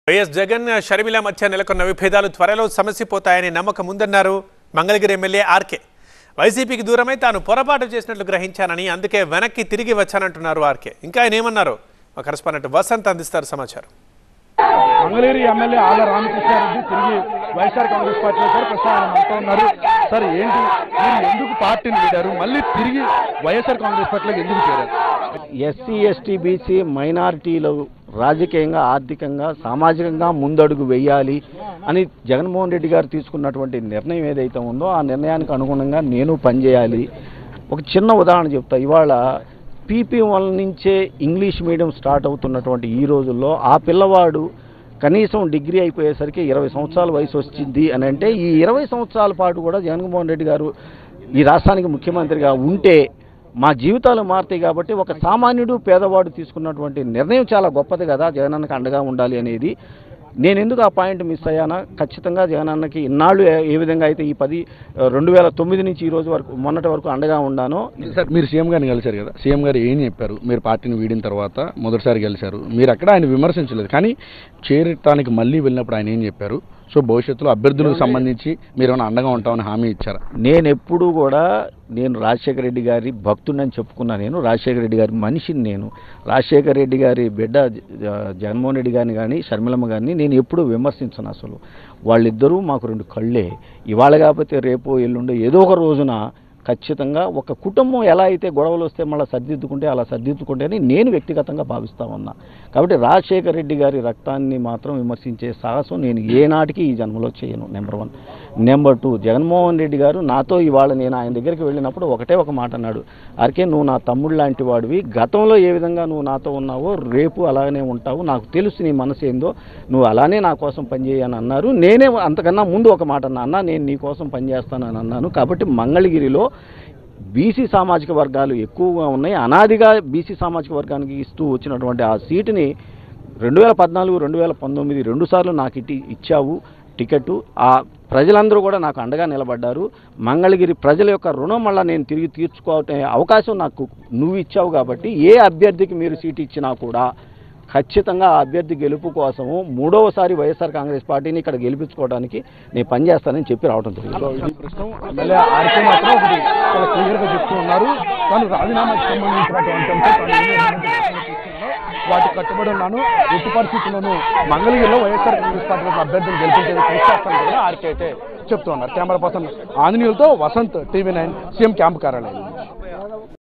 YS Jagan Sharmila మధ్య నెలకొన్న విభేదాలు త్వరలో సమసిపోతాయని నమ్మకం ఉందన్నారు మంగళగిరి ఎమ్మెల్యే ఆర్కే వైసీపీకి దూరమై తాను పొరపాటు చేసినట్లు గ్రహించానని అందుకే వెనక్కి తిరిగి వచ్చానంటున్నారు ఆర్కే ఇంకా ఆయన ఏమన్నారు మా కరెస్పాండెంట్ వసంత్ అందిస్తారు సమాచారం మంగళగిరి ఎమ్మెల్యే ఆళ్ళ రామకృష్ణారెడ్డి తిరిగి వైఎస్ఆర్ కాంగ్రెస్ పార్టీలో సార్ ప్రస్తుతం ఆయన మనతో ఉన్నారు సార్ ఏంటి మీరు ఎందుకు పార్టీని వీడారు మళ్ళీ తిరిగి వైఎస్ఆర్ కాంగ్రెస్ పార్టీలోకి ఎందుకు చేరారు ఎస్సీ ఎస్టీ బీసీ మైనారిటీలు రాజకీయంగా ఆర్థికంగా సామాజికంగా ముందడుగు వేయాలి అని జగన్మోహన్ రెడ్డి గారు తీసుకున్నటువంటి నిర్ణయం ఏదైతే ఉందో ఆ నిర్ణయానికి అనుగుణంగా నేను పనిచేయాలి ఒక చిన్న ఉదాహరణ చెప్తా ఇవాళ పీపీ వన్ నుంచే ఇంగ్లీష్ మీడియం స్టార్ట్ అవుతున్నటువంటి ఈ రోజుల్లో ఆ పిల్లవాడు కనీసం డిగ్రీ అయిపోయేసరికి ఇరవై సంవత్సరాల వయసు వచ్చింది అని అంటే ఈ ఇరవై సంవత్సరాల పాటు కూడా జగన్మోహన్ రెడ్డి గారు ఈ రాష్ట్రానికి ముఖ్యమంత్రిగా ఉంటే మా జీవితాలు మారుతాయి కాబట్టి ఒక సామాన్యుడు పేదవాడు తీసుకున్నటువంటి నిర్ణయం చాలా గొప్పది కదా జగనన్నకి అండగా ఉండాలి అనేది నేను ఎందుకు ఆ పాయింట్ మిస్ అయ్యానా ఖచ్చితంగా జగనన్నకి ఇన్నాళ్ళు ఏ- ఏ విధంగా అయితే ఈ పది రెండు వేల తొమ్మిది నుంచి ఈ రోజు వరకు మొన్నటి వరకు అండగా ఉన్నానో సార్ మీరు సీఎం గారిని కలిశారు కదా సీఎం గారు ఏం చెప్పారు మీరు పార్టీని వీడిన తర్వాత మొదటిసారి గెలిచారు మీరు ఎక్కడ ఆయన విమర్శించలేదు కానీ చేరటానికి మళ్ళీ వెళ్ళినప్పుడు ఆయన ఏం చెప్పారు సో భవిష్యత్తులో అభ్యర్థులకు సంబంధించి మీరు ఏమైనా అండగా ఉంటామని హామీ ఇచ్చారా నేను ఎప్పుడూ కూడా నేను రాజశేఖర రెడ్డి గారి భక్తుడని చెప్పుకున్నా నేను రాజశేఖర రెడ్డి గారి మనిషిని నేను రాజశేఖర రెడ్డి గారి బిడ్డ జ- జగన్మోహన్ రెడ్డి గారిని కానీ షర్మిలమ్మ గారిని నేను ఎప్పుడూ విమర్శించను అసలు వాళ్ళిద్దరూ మాకు రెండు కళ్ళే ఇవాళ కాకపోతే రేపు ఎల్లుండో ఏదో ఒక రోజున ఖచ్చితంగా ఒక కుటుంబం ఎలా అయితే గొడవలు వస్తే మళ్ళీ సర్దిద్దుకుంటే అలా సర్దిద్దుకుంటే అని నేను వ్యక్తిగతంగా భావిస్తా ఉన్నా కాబట్టి రాజశేఖర రెడ్డి గారి రక్తాన్ని మాత్రం విమర్శించే సాహసం నేను ఏనాటికి ఈ జన్మలో చేయను number one number two Jaganmohan Reddy గారు నాతో ఇవాళ నేను ఆయన దగ్గరికి వెళ్ళినప్పుడు ఒకటే ఒక మాట అన్నాడు అరికే నువ్వు నా తమ్ముడు లాంటి వాడివి గతంలో ఏ విధంగా నువ్వు నాతో ఉన్నావో రేపు అలానే ఉంటావు నాకు తెలుసు నీ మనసు ఏందో నువ్వు అలానే నా కోసం పనిచేయని అన్నారు నేనే అంతకన్నా ముందు ఒక మాట అన్నా అన్న నేను నీ కోసం పనిచేస్తానని అన్నాను కాబట్టి మంగళగిరిలో బీసీ సామాజిక వర్గాలు ఎక్కువగా ఉన్నాయి అనాదిగా బీసీ సామాజిక వర్గానికి ఇస్తూ వచ్చినటువంటి ఆ సీటుని రెండు వేల పద్నాలుగు రెండు వేల పంతొమ్మిది రెండు సార్లు నాకు ఇట్టి ఇచ్చావు టికెట్ ఆ ప్రజలందరూ కూడా నాకు అండగా నిలబడ్డారు మంగళగిరి ప్రజల యొక్క రుణం మళ్ళీ నేను తిరిగి తీర్చుకోవటం అవకాశం నాకు నువ్వు ఇచ్చావు కాబట్టి ఏ అభ్యర్థికి మీరు సీటు ఇచ్చినా కూడా ఖచ్చితంగా ఆ అభ్యర్థి గెలుపు కోసము మూడవసారి వైఎస్ఆర్ కాంగ్రెస్ పార్టీని ఇక్కడ గెలిపించుకోవడానికి నేను పనిచేస్తానని చెప్పి రావడం జరిగింది సో ఇది ప్రశ్న ఎమ్మెల్యే ఆర్కే మాత్రం ఒకటి చాలా క్లియర్గా చెప్తూ ఉన్నారు తాను రాజీనామాకి సంబంధించినటువంటి అంశంతో తాను ఎన్ని నిర్ణయాలు తీసుకున్నానో వాటికి కట్టుబడి ఉన్నాను ఎట్టి పరిస్థితుల్లోనూ మంగళగిరిలో వైఎస్ఆర్ కాంగ్రెస్ పార్టీ యొక్క అభ్యర్థిని గెలిపించేది కృషి చేస్తాను కూడా ఆర్కే అయితే చెప్తూ ఉన్నారు కెమెరా పర్సన్ ఆంజనేయులతో Vasanth TV nine CM camp కార్యాలయం నుంచి